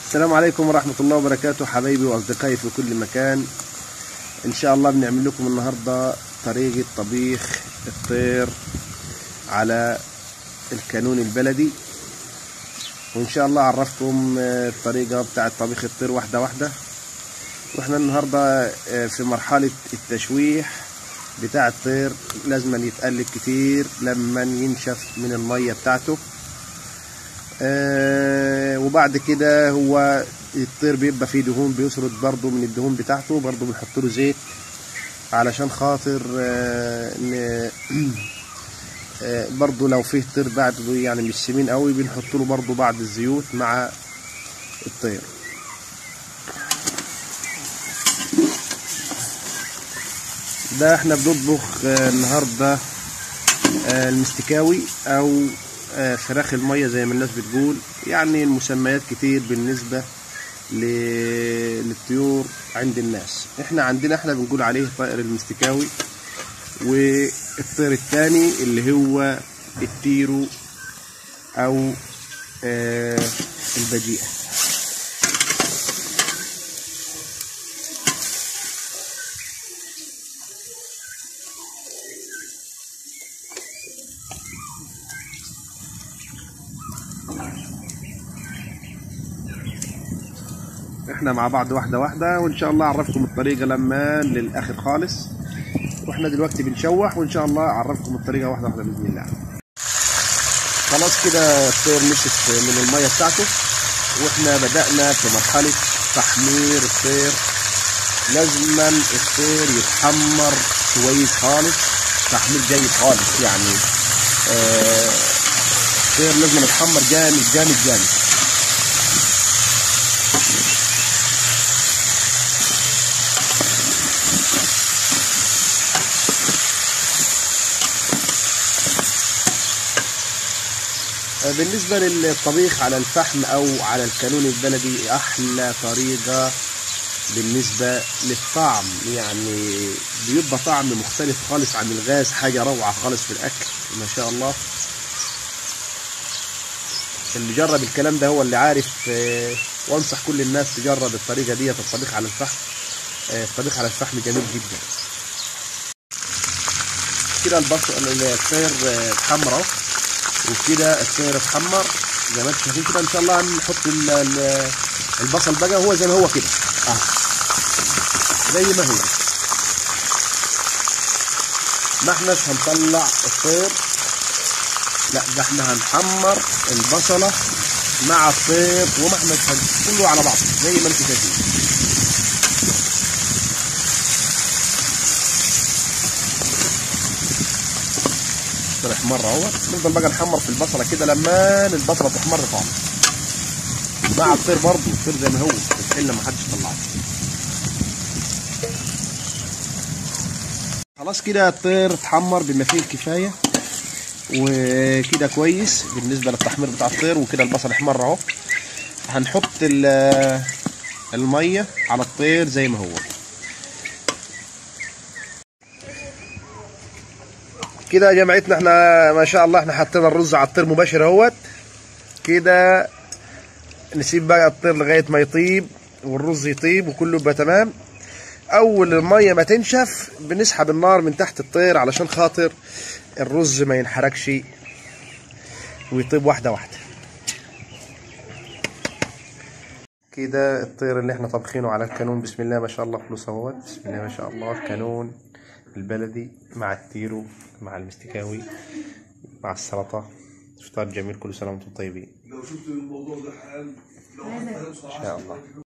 السلام عليكم ورحمة الله وبركاته حبايبي وأصدقائي في كل مكان إن شاء الله بنعمل لكم النهاردة طريقة طبيخ الطير على الكانون البلدي وإن شاء الله أعرفكم الطريقة بتاعة طبيخ الطير واحدة واحدة وإحنا النهاردة في مرحلة التشويح بتاع الطير لازم يتقلب كتير لما ينشف من المية بتاعته آه وبعد كده هو الطير بيبقى فيه دهون بيسرد برضو من الدهون بتاعته برضو بنحط له زيت علشان خاطر آه آه برضو لو فيه طير بعد يعني مش سمين قوي بنحط له برضو بعض الزيوت مع الطير ده احنا بنطبخ النهارده المستكاوي او فراخ المية زي ما الناس بتقول يعني المسميات كتير بالنسبة للطيور عند الناس احنا عندنا احنا بنقول عليه طائر المستكاوي والطير الثاني اللي هو التيرو او آه البديئة احنا مع بعض واحدة واحدة وان شاء الله اعرفكم الطريقة لما للاخر خالص واحنا دلوقتي بنشوح وان شاء الله اعرفكم الطريقة واحدة واحدة باذن الله خلاص كده الطير نشف من المية بتاعته واحنا بدأنا في مرحلة تحمير الطير لازما الطير يتحمر كويس خالص تحمير جيد خالص يعني آه الطير لازم يتحمر جامد جامد جامد بالنسبة للطبيخ على الفحم أو على الكانون البلدي أحلى طريقة بالنسبة للطعم يعني بيبقى طعم مختلف خالص عن الغاز حاجة روعة خالص في الأكل ما شاء الله اللي جرب الكلام ده هو اللي عارف وانصح كل الناس تجرب الطريقة دي الطبيخ على الفحم الطبيخ على الفحم جميل جدا كده البصل الطير اتحمر اهو وكده الطير اتحمر زي ما انتم شايفين كده ان شاء الله هنحط البصل بقى هو زي ما هو كده اه زي ما هو ما احناش هنطلع الطير لا ده احنا هنحمر البصله مع الطير وما احنا كله على بعض زي ما انتم شايفين احمر اهوت نفضل بقى نحمر في البصله كده لما البصله تحمر خالص مع الطير برضه الطير زي ما هو الا ما حدش طلعه خلاص كده الطير اتحمر بما فيه الكفايه وكده كويس بالنسبه للتحمير بتاع الطير وكده البصل احمر اهو هنحط الميه على الطير زي ما هو كده يا جماعتنا احنا ما شاء الله احنا حطينا الرز على الطير مباشر اهوت كده نسيب بقى الطير لغايه ما يطيب والرز يطيب وكله يبقى تمام اول الميه ما تنشف بنسحب النار من تحت الطير علشان خاطر الرز ما ينحرقش ويطيب واحده واحده كده الطير اللي احنا طابخينه على الكانون بسم الله ما شاء الله فلوس اهوت بسم الله ما شاء الله الكانون البلدي مع التيرو مع المستكاوي مع السلطة فطار جميل كل سنة وانتم طيبين لو شفت الموضوع ده حال لو إن شاء الله